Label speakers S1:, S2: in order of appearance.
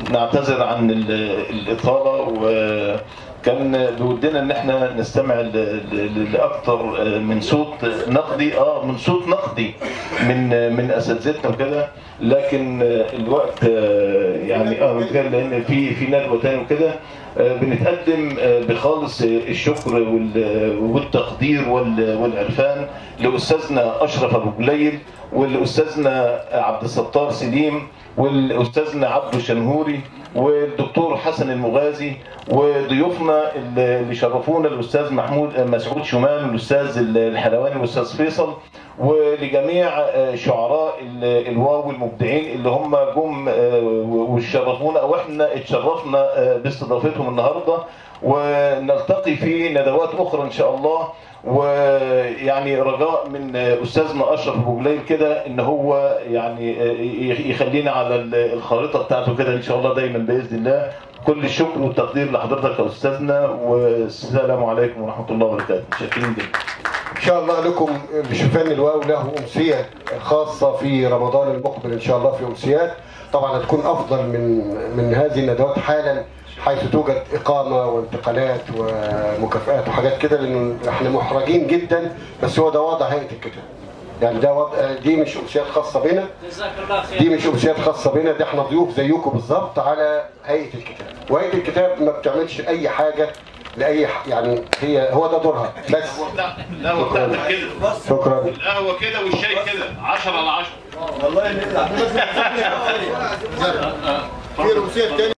S1: نعتذر عن ال- الإطالة وكان بودنا إن احنا نستمع ل- ل- لأكثر من صوت نقدي اه من صوت نقدي من من أساتذتنا وكده لكن الوقت آه، يعني اه متهيألي لأن في في ندوة تاني وكده آه، بنتقدم آه، بخالص الشكر وال- والتقدير وال- والعرفان لأستاذنا أشرف أبو جليل والأستاذنا عبد الستار سليم والاستاذنا عبده الشنهوري والدكتور حسن المغازي وضيوفنا اللي اللي شرفونا الاستاذ محمود مسعود شومان والاستاذ الحلواني والاستاذ فيصل ولجميع آه، شعراء ال- الواو المبدعين اللي هم جم آه، وشرفونا او احنا اتشرفنا آه، باستضافتهم النهارده ونلتقي في ندوات اخرى ان شاء الله ويعني رجاء من استاذنا اشرف ابو جليل كده ان هو يعني يخلينا على الخارطه بتاعته كده ان شاء الله دايما باذن الله كل الشكر والتقدير لحضرتك يا استاذنا والسلام عليكم ورحمه الله وبركاته شاكرين جدا
S2: ان شاء الله لكم بشوفان الواو له امسيه خاصه في رمضان المقبل ان شاء الله في امسيات طبعا هتكون افضل من من هذه الندوات حالا حيث توجد اقامه وانتقالات ومكافآت وحاجات كده لان احنا محرجين جدا بس هو ده وضع هيئه الكتاب يعني ده وضع دي مش امسيات خاصه بنا
S3: جزاك الله خير
S2: دي مش امسيات خاصه بنا دي احنا ضيوف زيكم بالظبط على هيئه الكتاب وهيئه الكتاب ما بتعملش اي حاجه لاي ح... يعني هي هو ده دورها بس
S1: القهوه بتاعتك كده
S2: شكرا
S1: القهوه كده والشاي كده 10 على 10
S2: في امسيه تاني